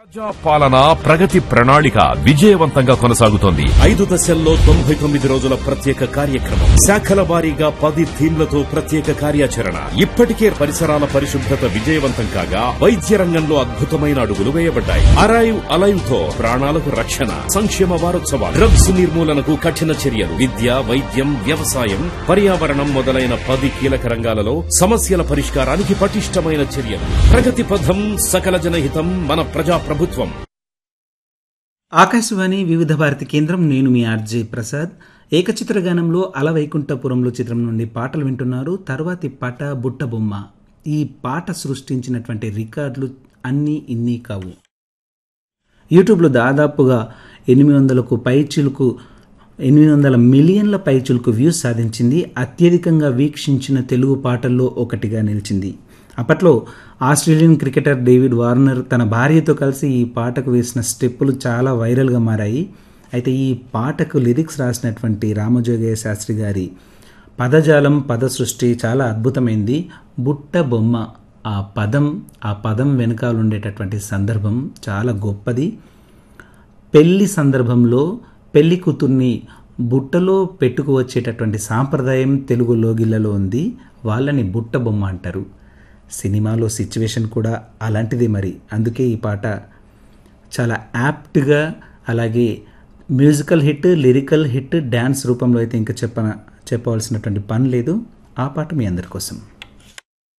ప్రజా పాలన ప్రగతి ప్రణాళిక విజయవంతంగా కొనసాగుతోంది ఐదు దశల్లో తొంభై తొమ్మిది రోజుల ప్రత్యేక కార్యక్రమం శాఖల వారీగా పది థీమ్లతో ప్రత్యేక కార్యాచరణ ఇప్పటికే పరిసరాల పరిశుభ్రత విజయవంతం కాగా వైద్య రంగంలో అద్భుతమైన అడుగులు వేయబడ్డాయి అరైవ్ అలైవ్ తో ప్రాణాలకు రక్షణ సంక్షేమ వారోత్సవాలు డ్రగ్స్ నిర్మూలనకు కఠిన చర్యలు విద్య వైద్యం వ్యవసాయం పర్యావరణం మొదలైన పది కీలక రంగాలలో సమస్యల పరిష్కారానికి పటిష్టమైన చర్యలు ప్రగతి పథం సకల జనహితం మన ప్రజా ప్రభుత్వం ఆకాశవాణి వివిధ భారతి కేంద్రం నేను మీ ఆర్జే ప్రసాద్ ఏకచిత్ర గానంలో అలవైకుంఠపురంలో చిత్రం నుండి పాటలు వింటున్నారు తర్వాతి పాట బుట్ట బొమ్మ ఈ పాట సృష్టించినటువంటి రికార్డులు అన్నీ ఇన్ని కావు యూట్యూబ్లో దాదాపుగా ఎనిమిది వందలకు పైచిలుకు ఎనిమిది వందల మిలియన్ల పైచులకు వ్యూస్ సాధించింది అత్యధికంగా వీక్షించిన తెలుగు పాటల్లో ఒకటిగా నిలిచింది అప్పట్లో ఆస్ట్రేలియన్ క్రికెటర్ డేవిడ్ వార్నర్ తన భార్యతో కలిసి ఈ పాటకు వేసిన స్టెప్పులు చాలా వైరల్గా మారాయి అయితే ఈ పాటకు లిరిక్స్ రాసినటువంటి రామజోగయ్య శాస్త్రి గారి పదజాలం పద సృష్టి చాలా అద్భుతమైంది బుట్ట బొమ్మ ఆ పదం ఆ పదం వెనకాల ఉండేటటువంటి సందర్భం చాలా గొప్పది పెళ్లి సందర్భంలో పెళ్లి కూతుర్ని బుట్టలో పెట్టుకు వచ్చేటటువంటి సాంప్రదాయం తెలుగు లోగిళ్లలో ఉంది వాళ్ళని బుట్ట బొమ్మ అంటారు సినిమాలో సిచ్యువేషన్ కూడా అలాంటిదే మరి అందుకే ఈ పాట చాలా యాప్ట్గా అలాగే musical hit lyrical hit dance రూపంలో అయితే ఇంకా చెప్పన చెప్పవలసినటువంటి పని లేదు ఆ పాట మీ అందరి కోసం